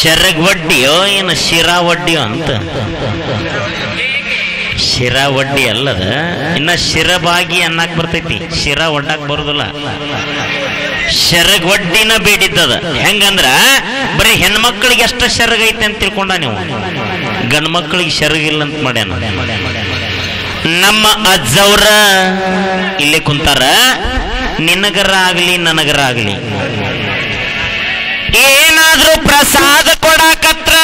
ಶರಗ್ ವಡ್ಡಿಯೋ ಏನು ಶಿರಾ ವಡ್ಡಿಯೋ ಅಂತ ಶಿರಾ ವಡ್ಡಿ ಅಲ್ಲದ ಇನ್ನ ಶಿರಬಾಗಿ ಅನ್ನಕ್ ಬರ್ತೈತಿ ಶಿರಾ ಒಡ್ಡಾಕ್ ಬರುದಿಲ್ಲ ಶರಗ್ ವಡ್ಡಿನ ಬೇಡಿದ್ದದ ಹೆಂಗಂದ್ರ ಬರೀ ಹೆಣ್ಮಕ್ಳಿಗೆ ಎಷ್ಟ ಶರಗ್ ಐತೆ ಅಂತ ತಿಳ್ಕೊಂಡ ನೀವು ಗಂಡ್ ಮಕ್ಳಿಗೆ ಶರಗ್ ಇಲ್ಲ ಅಂತ ಮಾಡ್ಯಾನ ನಮ್ಮ ಅಜ್ಜವ್ರ ಇಲ್ಲೇ ಕುಂತಾರ ನಿನಗರ ಆಗ್ಲಿ ನನಗರ ಆಗ್ಲಿ ಏನಾದ್ರೂ ಪ್ರಸಾದ ಕೊಡಾಕತ್ರ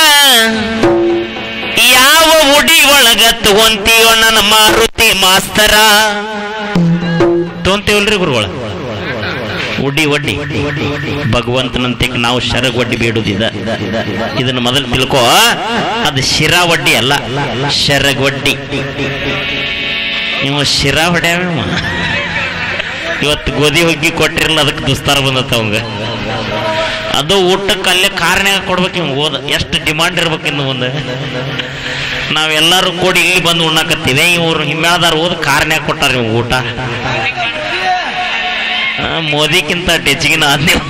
ಯಾವ ಉಡಿ ಒಳಗ ತಗೊಂತೀವೋ ನನ್ನ ಮಾರುತಿ ಮಾಸ್ತರ ತಗೊಂತೀವಲ್ರಿ ಗುರುಗಳ ಉಡ್ಡಿ ಒಡ್ಡಿ ಭಗವಂತನಂತೆ ನಾವು ಶರಗ್ ವಡ್ಡಿ ಬೇಡುದಿದ ಇದನ್ನ ಮೊದಲು ತಿಳ್ಕೋ ಅದು ಶಿರಾ ವಡ್ಡಿ ಅಲ್ಲ ಶರಗ್ ವಡ್ಡಿ ನೀವು ಶಿರಾ ಹೊಡ್ಯಾವ ಇವ. ಇವತ್ತು ಗೋಧಿ ಹುಗ್ಗಿ ಕೊಟ್ಟಿರಲ್ಲ ಅದಕ್ಕೆ ದುಸ್ತಾರ ಬಂದತ್ತ ಅವಂಗ ಅದು ಊಟಕ್ಕೆ ಅಲ್ಲೇ ಕಾರಣೆ ಕೊಡ್ಬೇಕು ಇವ್ ಓದ ಎಷ್ಟು ಡಿಮಾಂಡ್ ಇರ್ಬೇಕು ಇನ್ನು ಮುಂದೆ ನಾವೆಲ್ಲರೂ ಕೂಡಿ ಇಲ್ಲಿ ಬಂದು ಉಣ್ಣಾಕತ್ತೀವಿ ಇವ್ರು ಹಿಮ್ಮೇಳದಾರ ಓದ್ ಕಾರಣೆ ಕೊಟ್ಟಾರ ಇವ್ ಊಟ ಆ, ಮೋದಿಕ್ಕಿಂತ ಟೆಚ್ಗಿನ ಆದ್ ನೀವು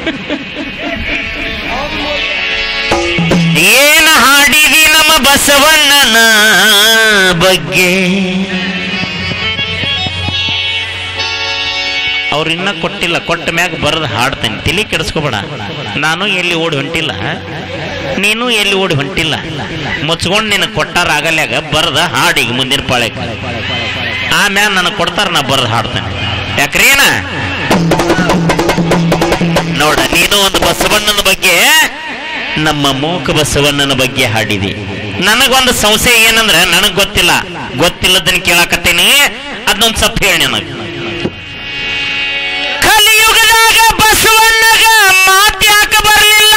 ಏನ ಹಾಡಿದಿ ನಮ್ಮ ಬಸವಣ್ಣನ ಬಗ್ಗೆ ಅವ್ರು ಇನ್ನ ಕೊಟ್ಟಿಲ್ಲ ಕೊಟ್ಟ ಮ್ಯಾಗ ಬರೆದು ಹಾಡ್ತೇನೆ ತಲೆ ಕೆಡಿಸ್ಕೋಬೇಡ ನಾನು ಎಲ್ಲಿ ಓಡಿ ಹೊಂಟಿಲ್ಲ ನೀನು ಎಲ್ಲಿ ಓಡಿ ಹೊಂಟಿಲ್ಲ ಮುಚ್ಕೊಂಡು ನಿನಗೆ ಕೊಟ್ಟಾರ ಆಗಲ್ಯಾಗ ಬರೆದ ಹಾಡಿಗೆ ಮುಂದಿನ ಪಾಳ್ಯಕ್ಕೆ ಆಮ್ಯಾಗ ನನಗೆ ಕೊಡ್ತಾರ ನಾ ಬರೆದು ಹಾಡ್ತೇನೆ ಯಾಕ್ರೇನ ನೋಡ ನೀನು ಒಂದು ಬಸವಣ್ಣನ ಬಗ್ಗೆ ನಮ್ಮ ಮೂಕ ಬಸವಣ್ಣನ ಬಗ್ಗೆ ಹಾಡಿದಿ ನನಗೊಂದು ಸಂಶಯ ಏನಂದ್ರೆ ನನಗ್ ಗೊತ್ತಿಲ್ಲ ಗೊತ್ತಿಲ್ಲದನ್ನ ಕೇಳಾಕತ್ತೀನಿ ಅದನ್ನೊಂದು ಸ್ವಲ್ಪ ಹೇಳಿ ನನಗೆ ಕಲಿಯುಗದಾಗ ಬಸವಣ್ಣಗ ಮಾತ್ಯಾಕ ಬರಲಿಲ್ಲ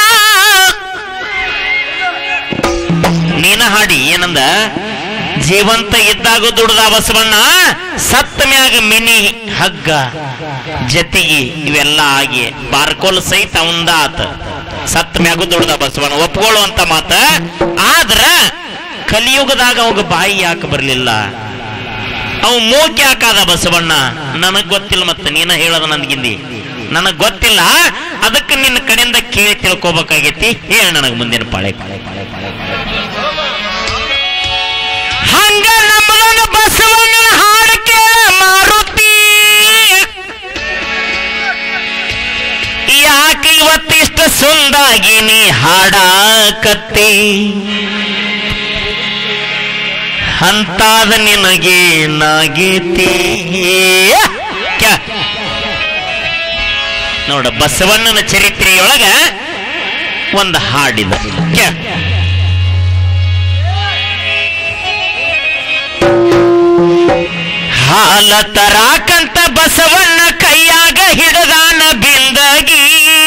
ನೀನ ಹಾಡಿ ಏನಂದ ಜೀವಂತ ಇದ್ದಾಗ ದುಡ್ದ ಬಸವಣ್ಣ ಸತ್ತ ಮ್ಯಾಗ ಮಿನಿ ಹಗ್ಗ ಜತಿಗಿ ಇವೆಲ್ಲ ಆಗಿ ಬಾರ್ಕೋಲ್ ಸಹಿತ ಅವಂದ ಆತ ಸತ್ತ ಮ್ಯಾಗು ದುಡ್ದ ಬಸವಣ್ಣ ಒಪ್ಕೊಳ್ಳುವಂತ ಮಾತ ಆದ್ರ ಕಲಿಯುಗದಾಗ ಅವಾಗ ಬಾಯಿ ಯಾಕೆ ಬರ್ಲಿಲ್ಲ ಅವು ಮೂಕ್ ಯಾಕಾದ ಬಸವಣ್ಣ ನನಗ್ ಗೊತ್ತಿಲ್ಲ ಮತ್ತೆ ನೀನ ಹೇಳದ ನನ್ಗಿಂದಿ ನನಗ್ ಗೊತ್ತಿಲ್ಲ ಅದಕ್ಕೆ ನಿನ್ನ ಕಡೆಯಿಂದ ಕೇಳಿ ತಿಳ್ಕೊಬೇಕಾಗೈತಿ ಹೇಳ ನನಗ್ ಮುಂದಿನ ಪಾಳೆ ಹಂಗ ನಮ್ಮದೊಂದು ಬಸವಣ್ಣನ ಹಾಡು ಕೇಳ ಮಾರುತಿ ಯಾಕೆ ಇವತ್ತಿಷ್ಟು ಸುಂದಾಗಿ ನೀ ಹಾಡಾಕತ್ತಿ ಅಂತಾದ ನಿನಗೆ ನಾಗೇತಿ ಕ್ಯಾ? ನೋಡ ಬಸವಣ್ಣನ ಚರಿತ್ರೆಯೊಳಗ ಒಂದು ಹಾಡಿದ ಕ್ಯಾ? ಹಾಲ ತರಾಕಂತ ಬಸವಣ್ಣ ಕೈಯಾಗ ಹಿಡದಾನ ಬಿಂದಗಿ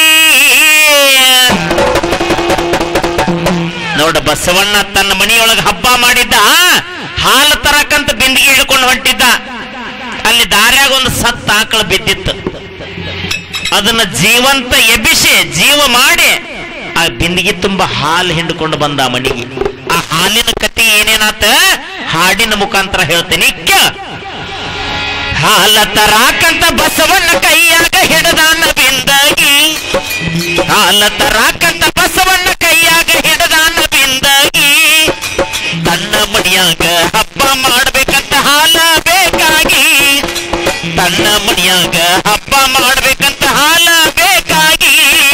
ನೋಡ ಬಸವಣ್ಣ ತನ್ನ ಮನೆಯೊಳಗೆ ಹಬ್ಬ ಮಾಡಿದ್ದ ಹಾಲು ತರಕಂತ ಬಿಂದಿಗೆ ಹಿಡ್ಕೊಂಡು ಹೊಂಟಿದ್ದ ಅಲ್ಲಿ ದಾರ್ಯಾಗ ಒಂದು ಸತ್ತ ಆಕಳ ಬಿದ್ದಿತ್ತು ಅದನ್ನ ಜೀವಂತ ಎಬ್ಬಿಸಿ ಜೀವ ಮಾಡಿ ಆ ಬಿಂದಿಗೆ ತುಂಬ ಹಾಲು ಹಿಂಡ್ಕೊಂಡು ಬಂದ ಆ ಮನೆಗೆ ಆ ಹಾಲಿನ ಕತಿ ಏನೇನಾತ ಹಾಡಿನ ಮುಖಾಂತರ ಹೇಳ್ತೇನೆ ಕೇಳ ಹಾಲ ತರಾಕಂತ ಬಸವಣ್ಣ ಕೈಯಾಗ ಹಿಡದಾನ ಬಿಂದಗಿ ಹಾಲ ತರಾಕಂತ ಬಸವಣ್ಣ ಕೈಯಾಗ ಹಿಡದಾನ ಬಿಂದಗಿ ತನ್ನ ಮಡಿಯಾಗ ಹಬ್ಬ ಮಾಡ್ಬೇಕಂತ ಹಾಲ ಬೇಕಾಗಿ ತನ್ನ ಮಡಿಯಾಗ ಹಬ್ಬ ಮಾಡ್ಬೇಕಂತ ಹಾಲ ಬೇಕಾಗಿ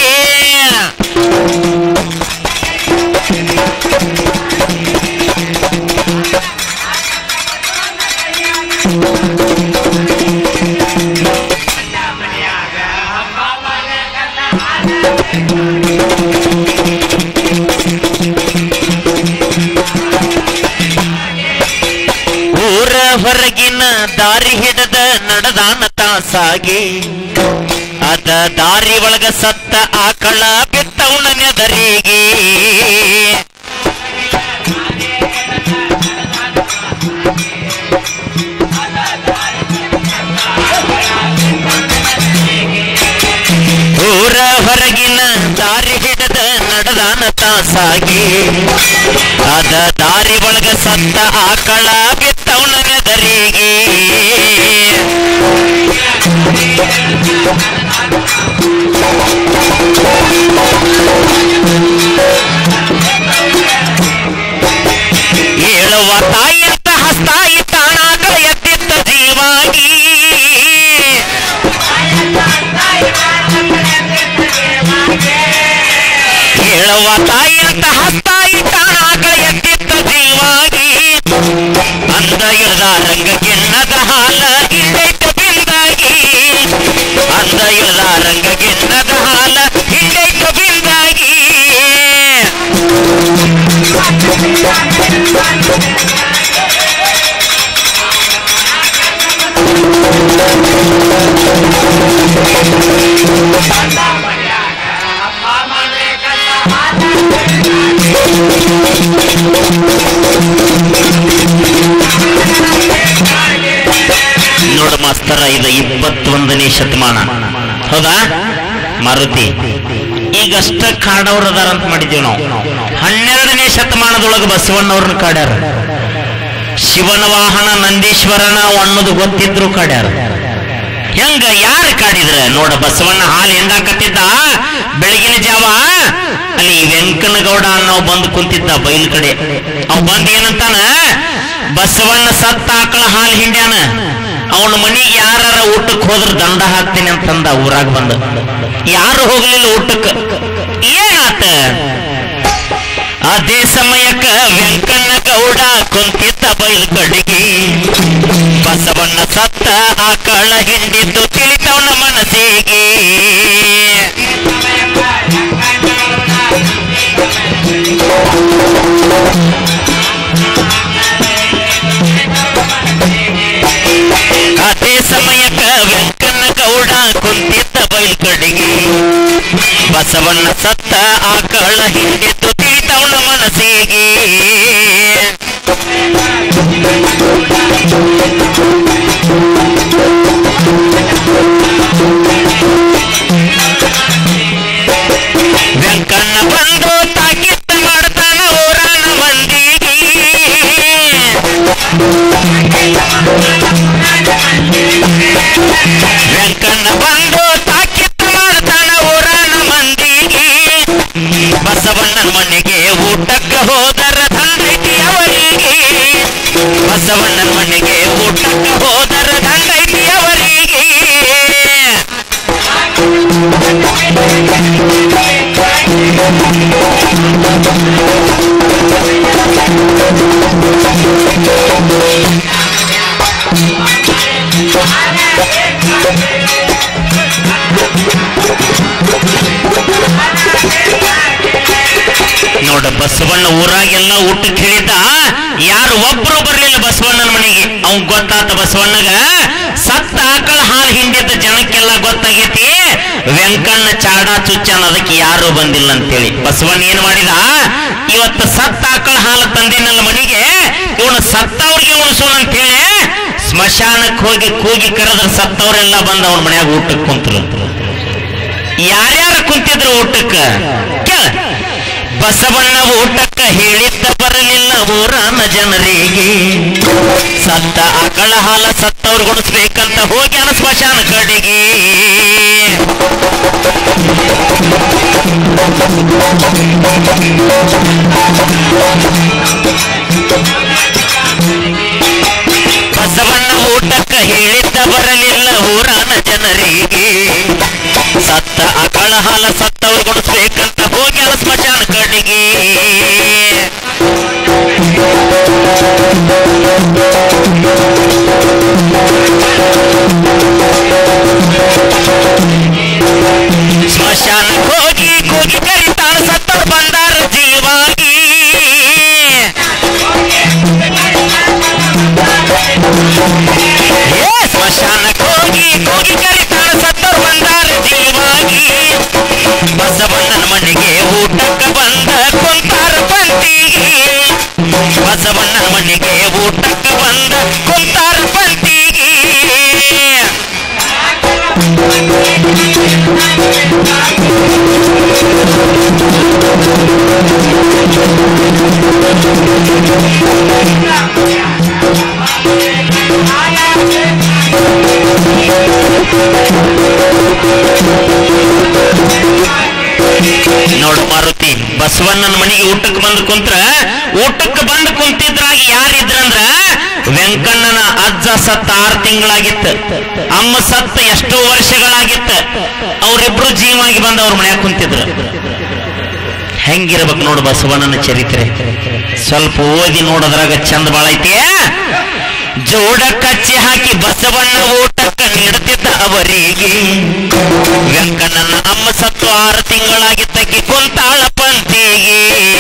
ಊರ ಹೊರಗಿನ ದಾರಿ ಹಿಡದ ನಡೆದಾನ ತಾಸಾಗಿ ಅದ ದಾರಿ ಒಳಗ ಸತ್ತ ಆಕಳ ಬಿತ್ತವನ ನೆದರಿಗೆ ಊರ ಹೊರಗಿನ ದಾರಿ ಹಿಡದ ನಡೆದಾನ ತಾಸಾಗಿ ಅದ ದಾರಿ ಒಳಗ ಸತ್ತ ಆಕಳ ಬಿತ್ತವನ ನೆದರಿಗೆ ತಾಯಿ ಅಂತ ಹಸ್ತ ಇಟ್ಟ ಆಕಳ ಎತ್ತಿತ್ತ ಜೀವಾಗಿ ಅಂದ ಇಳ್ದ ರಂಗ ಗಿಣ್ಣದ ಹಾಲ ಹಿಂಡೈತ ಬಿಂದಾಗಿ ಅಂದ ಇಳ್ದ ರಂಗ ಗಿಣ್ಣದ ಹಾಲ ಹಿಂಡೈತ ಬಿಂದಾಗಿ ನೋಡು ಮಾಸ್ತರ ಇದು ಇಪ್ಪತ್ತೊಂದನೇ ಶತಮಾನ ಹೌದಾ ಮಾರುತಿ ಈಗಷ್ಟ ಕಾಡವ್ರು ಅದಾರ ಅಂತ ಮಾಡಿದ್ದೀವಿ ನಾವು ಹನ್ನೆರಡನೇ ಶತಮಾನದೊಳಗೆ ಬಸವಣ್ಣವ್ರನ್ನ ಕಾಡ್ಯಾರ ಶಿವನ ವಾಹನ ನಂದೀಶ್ವರನ ಅನ್ನೋದು ಗೊತ್ತಿದ್ರು ಕಾಡ್ಯಾರ ಹೆಂಗ ಯಾರು ಕಾಡಿದ್ರ ನೋಡ ಬಸವಣ್ಣ ಹಾಲು ಹೆಂಗಾಕತ್ತಿದ್ದ ಬೆಳಗಿನ ಜಾವ ಅಲ್ಲಿ ವೆಂಕನಗೌಡ ಅನ್ನೋ ಬಂದು ಕುಂತಿದ್ದ ಬೈಲ್ ಕಡೆ ಅವ್ ಬಂದ್ ಏನಂತಾನ ಬಸವಣ್ಣ ಸತ್ತ ಆಕಳ ಹಾಲು ಹಿಂಡ್ಯಾನ ಅವನ ಮನಿಗೆ ಯಾರ ಊಟಕ್ಕೆ ಹೋದ್ರ ದಂಡ ಹಾಕ್ತೀನಿ ಅಂತಂದ ಊರಾಗ ಬಂದ ಯಾರು ಹೋಗ್ಲಿಲ್ಲ ಊಟಕ್ಕೆ ಏನಾತ ಅದೇ ಸಮಯಕ್ಕ ವೆಂಕಣ್ಣ ಗೌಡ ಕುಂತಿದ್ದ ಬೈಲ್ ಕಡೆಗೆ ಬಸವಣ್ಣ ಸತ್ತ ಆಕಳ ಹಿಂಡಿದ್ದು ತಿಳಿತವನ ಮನಸ್ಸಿಗೆ ಅದೇ ಸಮಯಕ್ಕ ವೆಂಕಣ್ಣ ಗೌಡ ಕುಂತಿದ್ದ ಬೈಲ್ ಕಡೆಗೆ ಬಸವಣ್ಣ ಸತ್ತ ಆಕಳ ಹಿಂಡಿದ್ದು ತಿಳಿತವನ ಮನಸ್ಸಿಗೆ ವೆಂಕಣ್ಣ ಬಂದು ತಾಕಿತ್ತ ಮಾಡ್ತಾನ ಊರಾನ ಮಂದಿಗೆ ವೆಂಕಣ್ಣ ಬಂದು ತಾಕಿತ್ತ ಮಾಡ್ತಾನ ಊರಾನ ಮಂದಿಗೆ ಬಸವಣ್ಣನ ಮನೆಗೆ ಊಟಕ್ಕೆ ಹೋದರ ದಂಡೈತಿ ಅವರಿಗೆ ಬಸವಣ್ಣನ ಮನೆಗೆ ಊಟಕ್ಕೆ ಹೋದರ ದಂಡೈತಿ ಅವರಿಗೆ ನೋಡ ಬಸವಣ್ಣ ಊರಾಗೆಲ್ಲ ಊಟಕ್ಕೆ ಹೇಳಿದ್ದ ಯಾರು ಒಬ್ರು ಬರ್ಲಿಲ್ಲ ಬಸವಣ್ಣನ ಮನೆಗೆ ಅವ್ನ್ ಗೊತ್ತಾತ ಬಸವಣ್ಣಗ ಸತ್ತ ಆಕಳ ಹಾಲು ಹಿಂಡಿದ್ದ ಜನಕ್ಕೆಲ್ಲ ಗೊತ್ತಾಗೈತಿ ವೆಂಕಣ್ಣ ಚಾಡ ಚುಚ್ಚನ ಅದಕ್ಕೆ ಯಾರು ಬಂದಿಲ್ಲ ಅಂತೇಳಿ ಬಸವಣ್ಣ ಏನ್ ಮಾಡಿದ ಇವತ್ತು ಸತ್ತ ಆಕಳ ಹಾಲು ತಂದಿನಲ್ಲ ಮನೆಗೆ ಇವನು ಸತ್ತವ್ರಿಗೆ ಉಣಿಸೋಣ ಅಂತೇಳಿ ಸ್ಮಶಾನಕ್ಕೆ ಹೋಗಿ ಕೂಗಿ ಕರೆದ್ರೆ ಸತ್ತವರೆಲ್ಲ ಬಂದು ಅವ್ರ ಮನ್ಯಾಗ ಊಟಕ್ಕೆ ಕುಂತರು ಯಾರ್ಯಾರು ಕುಂತಿದ್ರು ಊಟಕ್ಕೆ ಕೇಳ ಬಸವಣ್ಣ ಊಟಕ್ಕ ಹೇಳಿದ್ದ ಬರಲಿಲ್ಲ ಊರಾನ ಜನರಿಗೆ ಸತ್ತ ಆಕಳ ಹಾಲ ಸತ್ತವ್ರು ಗುಣಿಸ್ಬೇಕಂತ ಹೋಗ್ಯಾನ ಸ್ಮಶಾನ ಕಡೆಗೆ ಬಸವಣ್ಣ ಊಟಕ್ಕ ಹೇಳಿದ್ದ ಬರಲಿಲ್ಲ ಊರಾನ ಜನರಿಗೆ ಸತ್ತ ಆಕಳ ಹಾಲ ಸತ್ತವ್ರು ಗುಣಿಸ್ಬೇಕಂತ ಹೋಗ್ಯಾನ ಸ್ಮಶಾನ ಕಡೆಗೆ ಸ್ಮಶಾನಕ್ಕೆ ಹೋಗಿ ಕೂಗಿ ಕರಿತಾಳ ಸತ್ತವ್ರು ಬಂದಾರ ಜೀವಾಗಿ ಏ ಸ್ಮಶಾನಕ್ಕೆ ಹೋಗಿ ಕೂಗಿ ಕರಿತಾಳ ಸತ್ತವ್ರು ಬಂದಾರ ಜೀವಾಗಿ ಬಸವಣ್ಣನ ಮನೆಗೆ ಊಟಕ್ಕೆ ಬಂದ ಕುಂತಾರ ಪಂತಿಗೆ ಬಸವಣ್ಣನ ಮನೆಗೆ ಊಟಕ್ಕೆ ಬಂದ ಕುಂತಾರ ಪಂತಿಗೆ ನೋಡು ಮಾರುತಿ ಬಸವಣ್ಣನ ಮನೆಗೆ ಊಟಕ್ಕೆ ಬಂದು ಕುಂತ್ರ ಊಟಕ್ಕೆ ಬಂದು ಕುಂತಿದ್ರಾಗ ಯಾರಿದ್ರಂದ್ರ ವೆಂಕಣ್ಣನ ಅಜ್ಜ ಸತ್ತ ಆರು ತಿಂಗಳಾಗಿತ್ತು ಅಮ್ಮ ಸತ್ತ ಎಷ್ಟೋ ವರ್ಷಗಳಾಗಿತ್ತು ಅವರಿಬ್ರು ಜೀವಾಗಿ ಬಂದು ಅವ್ರ ಮನ್ಯಾಗ ಕುಂತಿದ್ರು ಹೆಂಗಿರ್ಬೇಕು ನೋಡು ಬಸವಣ್ಣನ ಚರಿತ್ರೆ ಸ್ವಲ್ಪ ಓದಿ ನೋಡೋದ್ರಾಗ ಚಂದ ಬಾಳ ಐತಿ ಜೋಡ ಕಚ್ಚಿ ಹಾಕಿ ಬಸವಣ್ಣ ಊಟಕ್ಕ ನೀಡುತ್ತಿದ್ದ ಅವರಿಗೆ ವೆಂಕಣ್ಣ ಅಮ್ಮ ಸತ್ತು ಆರು ತಿಂಗಳಾಗಿ ತಗ್ಗಿ ಕುಂತಾಳ ಪಂತಿಗೆ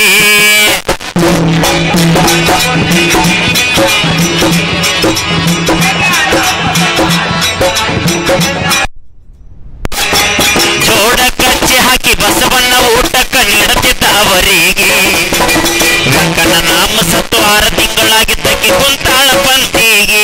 ಜೋಡ ಕಚ್ಚಿ ಹಾಕಿ ಬಸವಣ್ಣ ಊಟಕ್ಕ ನೀಡುತ್ತಿದ್ದ ಅವರಿಗೆ ವೆಂಕಣ್ಣ ನಾಮ ಸತ್ತು ಆರು ತಿಂಗಳಾಗಿ ತಗ್ಗಿ ಕುಂತಾಳ ಪಂತಿಗೆ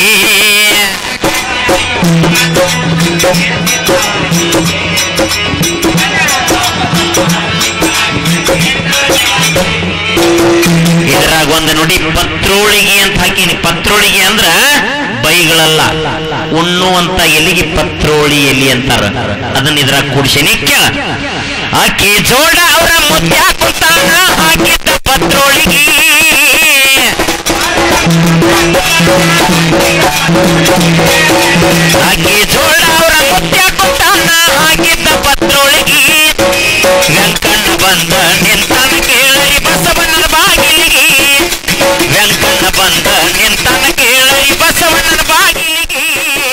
ಇದ್ರಾಗ ಒಂದು ನುಡಿ ಪತ್ರೋಳಿಗೆ ಅಂತ ಹಾಕಿನಿ ಪತ್ರೋಳಿಗೆ ಅಂದ್ರ ಬೈಗಳಲ್ಲ ಉಣ್ಣುವಂತ ಎಲಿಗೆ ಪತ್ರೋಳಿ ಎಲಿ ಅಂತಾರ ಅದನ್ನ ಇದ್ರಾಗ ಕೂಡ್ಸೇನಿ ಕೇಳ ಆಕಿ ಜೋಡ ಅವರ ಮುದ್ದೆ ಹಾಕುತ್ತಾನ ಹಾಕಿದ್ದ ಪತ್ರೋಳಿಗೆ ಆಕಿ ಜೋಡ ಅವರ ಮುದ್ದೆ ಹಾಕುತ್ತಾನ ಹಾಕಿದ್ದ ಪತ್ರೋಳಿಗೆ ವೆಂಕಣ್ಣ ಬಂದ ನಿಂತನ ಕೇಳರಿ ಬಸವಣ್ಣನ ಬಾಗಿಲಿಗೆ ವೆಂಕಣ್ಣ ಬಂದ ನಿಂತನ ಕೇಳರಿ ಬಸವಣ್ಣನ ಬಾಗಿಲಿಗೆ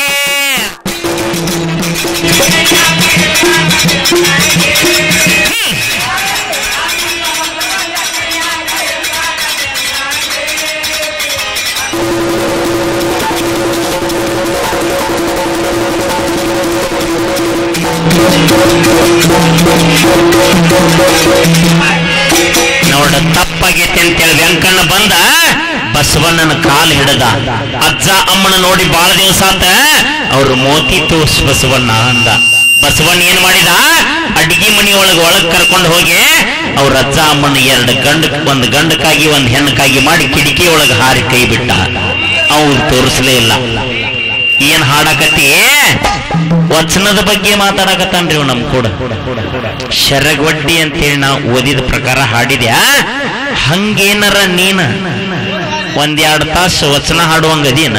ನೋಡ ತಪ್ಪಾಗೈತೆ ಅಂತೇಳಿ ವೆಂಕಣ್ಣ ಬಂದ ಬಸವಣ್ಣನ ಕಾಲು ಹಿಡದ ಅಜ್ಜ ಅಮ್ಮನ ನೋಡಿ ಬಾಳ ದಿವಸ ಆತ ಅವ್ರು ಮೋತಿ ತೋರ್ಸ್ ಬಸವಣ್ಣ ಅಂದ ಬಸವಣ್ಣ ಏನ್ ಮಾಡಿದ ಅಡಿಗೆ ಮನಿ ಒಳಗ ಒಳಗ್ ಕರ್ಕೊಂಡು ಹೋಗಿ ಅವ್ರ ಅಜ್ಜ ಅಮ್ಮನ ಎರಡು ಗಂಡ ಒಂದ್ ಗಂಡಕ್ಕಾಗಿ ಒಂದ್ ಹೆಣ್ಣಕ್ಕಾಗಿ ಮಾಡಿ ಕಿಟಕಿ ಒಳಗ ಹಾರಿ ಕೈ ಬಿಟ್ಟ ಅವ್ರು ತೋರಿಸ್ಲೇ ಇಲ್ಲ ಏನ್ ಹಾಡಕತ್ತಿ ವಚನದ ಬಗ್ಗೆ ಮಾತಾಡಕತ್ತಾನ್ರಿ ಇವ್ ನಮ್ ಕೂಡ ಶರಗವಡ್ಡಿ ಅಂತೇಳಿ ನಾವು ಓದಿದ ಪ್ರಕಾರ ಹಾಡಿದ್ಯಾ ಹಂಗೇನರ ನೀನ ಒಂದೆರಡು ತಾಸು ವಚನ ಹಾಡುವಂಗ ಅದೇನ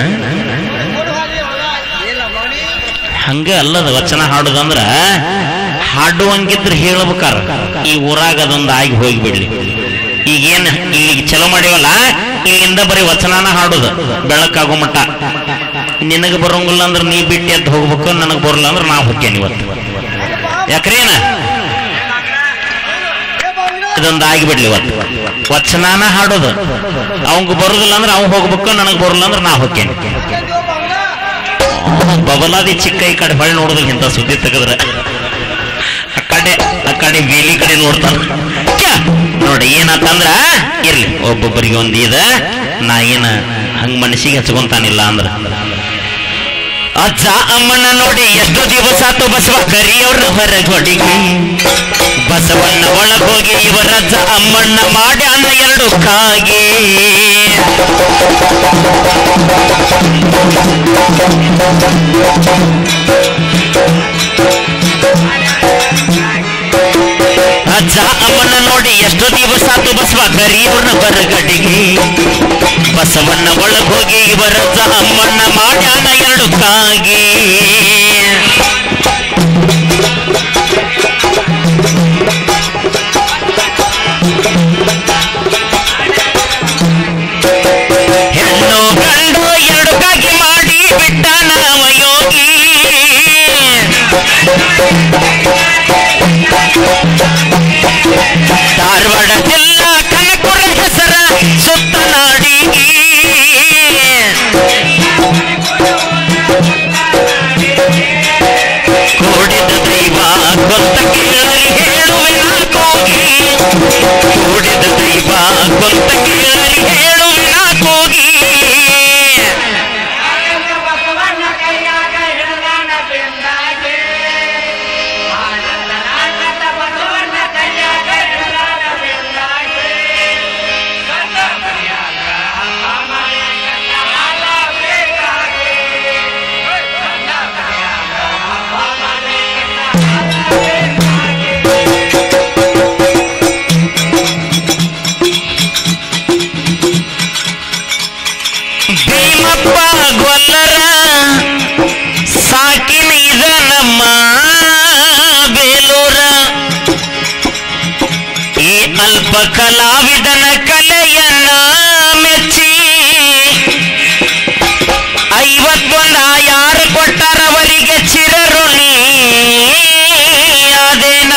ಹಂಗ ಅಲ್ಲದ ವಚನ ಹಾಡುದಂದ್ರ ಹಾಡುವಂಗಿದ್ರ ಹೇಳ್ಬೇಕಾರ ಈ ಊರಾಗ ಅದೊಂದು ಆಗಿ ಹೋಗಿಬಿಡ್ಲಿ ಈಗೇನ್ ಇಲ್ಲಿಗೆ ಚಲೋ ಮಾಡಿವಲ್ಲ ಇಲ್ಲಿಂದ ಬರೀ ವಚನಾನ ಹಾಡುದು ಬೆಳಕಾಗೋ ಮಟ್ಟ ನಿನಗೆ ಬರೋಂಗಿಲ್ಲ ಅಂದ್ರೆ ನೀ ಬಿಟ್ಟು ಎದ್ದು ಹೋಗ್ಬೇಕು ನನಗೆ ಬರಲ್ಲ ಅಂದ್ರೆ ನಾ ಹೋಗ್ತೇನೆ ಇವತ್ತು ಯಾಕ್ರೇನ ಇದೊಂದು ಆಗಿಬಿಡ್ಲಿ ಇವತ್ತು ವಚನಾನ ಹಾಡೋದು ಅವಂಗ ಬರುದಿಲ್ಲ ಅಂದ್ರೆ ಅವ್ನು ಹೋಗ್ಬೇಕು ನನಗೆ ಬರಲ್ಲ ಅಂದ್ರೆ ನಾ ಹೋಗ್ತೇನೆ ಬಬಲಾದಿ ಚಿಕ್ಕ ಈ ಕಡೆ ಹೊಳ್ಳಿ ನೋಡೋದು ಇಂಥ ಸುದ್ದಿ ತೆಗೆದ್ರೆ ಆ ಕಡೆ ಆ ಕಡೆ ಬೇಲಿ ಕಡೆ ನೋಡ್ತಾನ ಕ್ಯಾ? ನೋಡಿ ಏನಾತಂದ್ರ ಇರ್ಲಿ ಒಬ್ಬೊಬ್ಬರಿಗೆ ಒಂದ್ ಇದ ನಾ ಏನ ಹಂಗ ಮನಸ್ಸಿಗೆ ಹಚ್ಕೊಂತಾನಿಲ್ಲ ಅಂದ್ರ ಅಜ್ಜ ಅಮ್ಮನ ನೋಡಿ ಎಷ್ಟು ದಿವಸ ಆತು ಬಸವ ಕರಿಯವ್ರ ಹೊರಗೊಡಿಗೆ ಬಸವಣ್ಣ ಒಳಗೋಗಿ ಇವರಜ್ಜ ಅಮ್ಮಣ್ಣ ಮಾಡ್ಯಾನ ಎರಡು ಕಾಗೆ ಅಜ್ಜ ಅಮ್ಮನ ನೋಡಿ ಎಷ್ಟು ದಿವಸ ಆತು ಬಸವ ಕರಿಯವ್ರನ್ನ ಹೊರಗಡಿಗೆ ಬಸವಣ್ಣ ಒಳಗೋಗಿ ಇವರಜ್ಜ ಅಮ್ಮಣ್ಣ ಮಾಡ್ಯಾನ ಎರಡು ಕಾಗೆ ಹೆಣ್ಣು ಗಂಡು ಎರಡು ಕಾಗಿ ಮಾಡಿ ಬಿಟ್ಟ ನಾವ ಯೋಗಿ ಧಾರವಾಡ ಜಿಲ್ಲಾ ಕನಕಪುರ ಹೆಸರ ಸುತ್ತ ನಾಡಿಗೆ ಕೂಡಿದ ದೈವ ಕೊಂತ ಕೇಳರಿ ಹೇಳುವೆ ನಾ ಕೂಗಿ ಕೂಡಿದ ದೈವ ಕೊಂತ ಕೇಳರಿ ಹೇಳುವೆ ನಾ ಕೂಗಿ ಬಸವಣ್ಣ ಕೈಯಾಗ ಹಿಡಿದಾನ ಬೆಂದಾಗೆ ಆನಂದನಾಥ ಬಸವಣ್ಣ ಕೈಯಾಗ ಹಿಡಿದಾನ ಬೆಂದಾಗೆ ಕಂದ ಮರ್ಯಾಗ ಅಮ್ಮ ಮನೆಯ ಹಾಲ ಬೇಕಾಗೆ ಕಂದ ಮರ್ಯಾಗ ಅಮ್ಮ ಮನೆಯ ಹಾಲ ಬೇಕಾಗೆ ಒಬ್ಬ ಕಲಾವಿದನ ಕಲೆಯನ್ನ ಮೆಚ್ಚಿ ಐವತ್ತೊಂದ ಯಾರು ಕೊಟ್ಟರವರಿಗೆ ಚಿರಋಣಿ ಅದೇನ